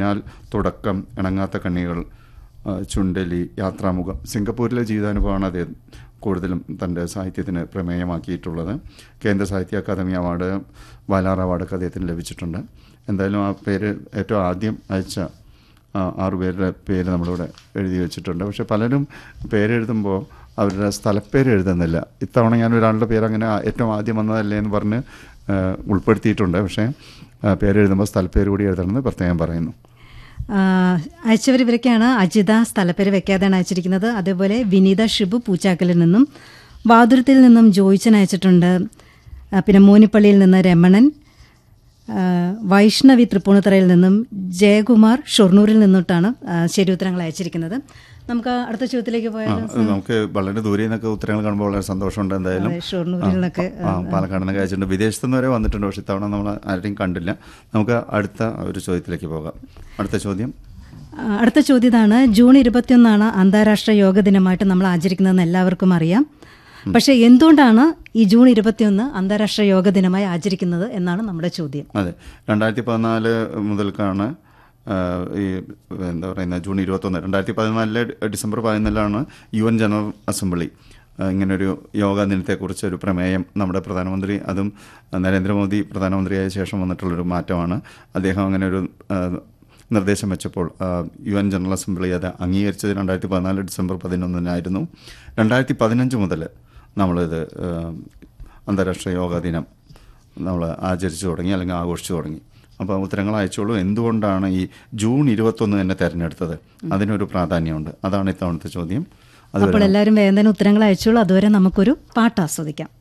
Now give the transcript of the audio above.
അതിനാൽ തുടക്കം ഇണങ്ങാത്ത കണ്ണികൾ ആ, ചുണ്ടലി യാത്രാമുഖം സിംഗപ്പൂരിലെ ജീവിതാനുഭവമാണ് അദ്ദേഹം കൂടുതലും തൻ്റെ സാഹിത്യത്തിന് പ്രമേയമാക്കിയിട്ടുള്ളത് കേന്ദ്ര സാഹിത്യ അക്കാദമി അവാർഡ് വയലാർ അവാർഡൊക്കെ അദ്ദേഹത്തിന് ലഭിച്ചിട്ടുണ്ട് എന്തായാലും ആ പേര് ഏറ്റവും ആദ്യം അയച്ച ആ, ആറു പേരുടെ പേര് നമ്മളിവിടെ എഴുതി വെച്ചിട്ടുണ്ട് പക്ഷെ പലരും പേരെഴുതുമ്പോൾ അവരുടെ സ്ഥലപ്പേര് എഴുതുന്നില്ല ഇത്തവണ ഞാൻ ഒരാളുടെ പേര് അങ്ങനെ ആ- ഏറ്റവും ആദ്യം വന്നതല്ലേ എന്ന് പറഞ്ഞ് ആ, ഉൾപ്പെടുത്തിയിട്ടുണ്ട് പക്ഷേ ആ, പേരെഴുതുമ്പോൾ സ്ഥലപ്പേര് കൂടി എഴുതണമെന്ന് പ്രത്യേകം പറയുന്നു അയച്ചവർ ഇവരൊക്കെയാണ് അജിത സ്ഥലപ്പേര് വെക്കാതെയാണ് അയച്ചിരിക്കുന്നത് അതേപോലെ വിനീത ഷിബു പൂച്ചാക്കലിൽ നിന്നും വാതുരത്തിൽ നിന്നും ജോയിച്ചൻ അയച്ചിട്ടുണ്ട് ആ, പിന്നെ മോനിപ്പള്ളിയിൽ നിന്ന് രമണൻ ആ, വൈഷ്ണവി തൃപ്പൂണിത്തറയിൽ നിന്നും ജയകുമാർ ഷൊർണൂരിൽ നിന്നിട്ടാണ് ആ, ശരി ഉത്തരങ്ങൾ അയച്ചിരിക്കുന്നത് നമുക്ക് അടുത്ത ചോദ്യത്തിലേക്ക് ആ, പോയാൽ അത് നമുക്ക് വളരെ ദൂരെ നിന്നൊക്കെ ഉത്തരങ്ങൾ കാണുമ്പോൾ വളരെ സന്തോഷമുണ്ട് എന്തായാലും ഷൊർണൂരിൽ നിന്നൊക്കെ ആ പാലക്കാട് നിന്നൊക്കെ അയച്ചിട്ടുണ്ട് വിദേശത്തു നിന്ന് വരെ വന്നിട്ടുണ്ട് പക്ഷെ ഇത്തവണ നമ്മൾ ആരെയും കണ്ടില്ല നമുക്ക് അടുത്ത ഒരു ചോദ്യത്തിലേക്ക് പോകാം അടുത്ത ചോദ്യം ആ, അടുത്ത ചോദ്യം ഇതാണ് ജൂൺ ഇരുപത്തിയൊന്നാണ് അന്താരാഷ്ട്ര യോഗ ദിനമായിട്ട് നമ്മൾ ആചരിക്കുന്നതെന്ന് എല്ലാവർക്കും അറിയാം പക്ഷേ എന്തുകൊണ്ടാണ് ഈ ജൂൺ ഇരുപത്തിയൊന്ന് അന്താരാഷ്ട്ര യോഗ ദിനമായി ആചരിക്കുന്നത് എന്നാണ് നമ്മുടെ ചോദ്യം അതെ രണ്ടായിരത്തി പതിനാല് മുതൽക്കാണ് ആ, ഈ എന്താ പറയുന്ന ജൂൺ ഇരുപത്തൊന്ന് രണ്ടായിരത്തി പതിനാലിലെ ഡിസംബർ പതിനാലിലാണ് യു എൻ ജനറൽ അസംബ്ലി ആ, ഇങ്ങനൊരു യോഗ ദിനത്തെക്കുറിച്ച് ഒരു പ്രമേയം നമ്മുടെ പ്രധാനമന്ത്രി അതും നരേന്ദ്രമോദി പ്രധാനമന്ത്രിയായ ശേഷം വന്നിട്ടുള്ളൊരു മാറ്റമാണ് അദ്ദേഹം അങ്ങനെ ഒരു ആ, നിർദ്ദേശം വെച്ചപ്പോൾ ആ, യു എൻ ജനറൽ അസംബ്ലി അത് അംഗീകരിച്ചത് രണ്ടായിരത്തി പതിനാല് ഡിസംബർ പതിനൊന്നിനായിരുന്നു രണ്ടായിരത്തി പതിനഞ്ച് മുതൽ നമ്മളിത് ആ, അന്താരാഷ്ട്ര യോഗ ദിനം നമ്മൾ ആചരിച്ചു തുടങ്ങി അല്ലെങ്കിൽ ആഘോഷിച്ചു തുടങ്ങി അപ്പോൾ ഉത്തരങ്ങൾ അയച്ചോളൂ എന്തുകൊണ്ടാണ് ഈ ജൂൺ ഇരുപത്തൊന്ന് തന്നെ തിരഞ്ഞെടുത്തത് അതിനൊരു പ്രാധാന്യമുണ്ട് അതാണ് ഇത്തവണത്തെ ചോദ്യം അത് അപ്പോൾ എല്ലാവരും വേഗം തന്നെ ഉത്തരങ്ങൾ അയച്ചോളൂ അതുവരെ നമുക്കൊരു പാട്ട് ആസ്വദിക്കാം